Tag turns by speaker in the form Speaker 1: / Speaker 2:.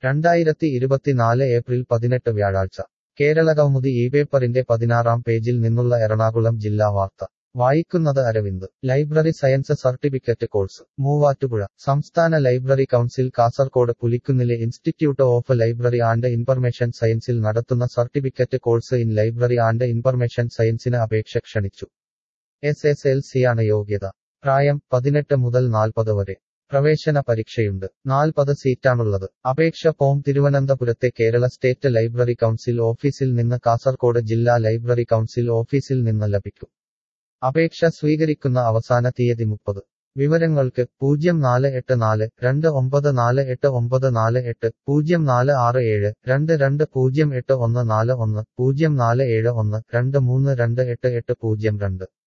Speaker 1: രണ്ടായിരത്തി ഇരുപത്തിനാല് ഏപ്രിൽ പതിനെട്ട് വ്യാഴാഴ്ച കേരളകൗമുദി ഈ പേപ്പറിന്റെ പതിനാറാം പേജിൽ നിന്നുള്ള എറണാകുളം ജില്ലാ വാർത്ത വായിക്കുന്നത് Aravind library science certificate course Muvattupuzha സംസ്ഥാന ലൈബ്രറി കൗൺസിൽ കാസർകോട് പുലിക്കുന്നിലെ institute of library and information സയൻസിൽ നടത്തുന്ന certificate course in library and information സയൻസിന് അപേക്ഷ ക്ഷണിച്ചു എസ് എസ് എൽ സിയാണ് യോഗ്യത പ്രായം പതിനെട്ട് മുതൽ നാൽപ്പത് വരെ പ്രവേശന പരീക്ഷയുണ്ട് നാൽപ്പത് സീറ്റാണുള്ളത് അപേക്ഷ ഫോം തിരുവനന്തപുരത്തെ കേരള സ്റ്റേറ്റ് ലൈബ്രറി കൗൺസിൽ ഓഫീസിൽ നിന്ന് കാസർകോട് ജില്ലാ ലൈബ്രറി കൗൺസിൽ ഓഫീസിൽ നിന്ന് ലഭിക്കും അപേക്ഷ സ്വീകരിക്കുന്ന അവസാന തീയതി മുപ്പത് വിവരങ്ങൾക്ക് പൂജ്യം നാല് എട്ട് നാല് രണ്ട് ഒമ്പത് നാല് എട്ട് ഒമ്പത് നാല് എട്ട് പൂജ്യം നാല് ആറ് ഏഴ് രണ്ട് രണ്ട് പൂജ്യം എട്ട് ഒന്ന് നാല് ഒന്ന് പൂജ്യം നാല് ഏഴ് ഒന്ന് രണ്ട് മൂന്ന് രണ്ട് എട്ട് എട്ട് പൂജ്യം രണ്ട്